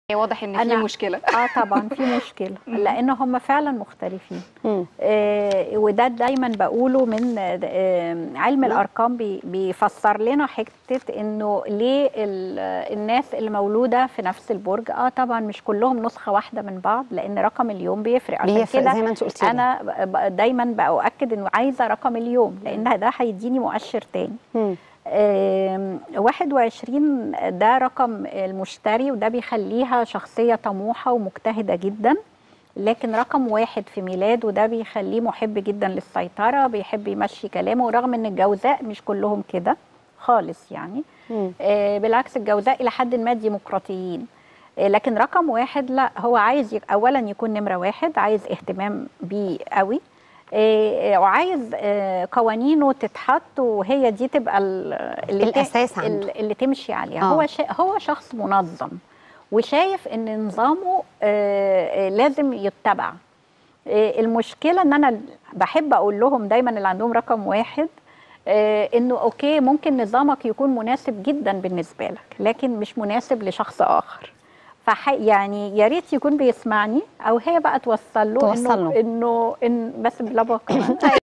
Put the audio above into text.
واضح ان في أنا- مشكله اه طبعا في مشكله لان هم فعلا مختلفين مم. آه وده دايما بقوله من آه علم الارقام بي بيفسر لنا حته انه ليه ال- الناس اللي مولوده في نفس البرج اه طبعا مش كلهم نسخه واحده من بعض لان رقم اليوم بيفرق عشان بيفرق كده زي ما انت قلتي لي. انا ب- ب- دايما باؤكد انه عايزه رقم اليوم لان ده هيديني مؤشر تاني مم. آم، 21 ده رقم المشتري وده بيخليها شخصية طموحة ومجتهدة جدا لكن رقم واحد في ميلاد وده بيخليه محب جدا للسيطرة بيحب يمشي كلامه ورغم ان الجوزاء مش كلهم كده خالص يعني مم. آه، بالعكس الجوزاء إلى حد ما ديمقراطيين آه، لكن رقم واحد لا هو عايز يك- أولا يكون نمرة واحد عايز اهتمام بيه قوي آه، آه، وعايز آه، قوانينه تتحط وهي دي تبقى ال- اللي ت- الأساس عنده. ال- اللي تمشي عليها آه. هو شا هو شخص منظم وشايف ان نظامه آه، آه، لازم يتبع آه، المشكله ان انا بحب اقول لهم دايما اللي عندهم رقم واحد آه، انه اوكي ممكن نظامك يكون مناسب جدا بالنسبه لك لكن مش مناسب لشخص اخر فح يعني يا ريت يكون بيسمعني او هي بقى توصل له توصل انه له. انه إن بس بلبق كمان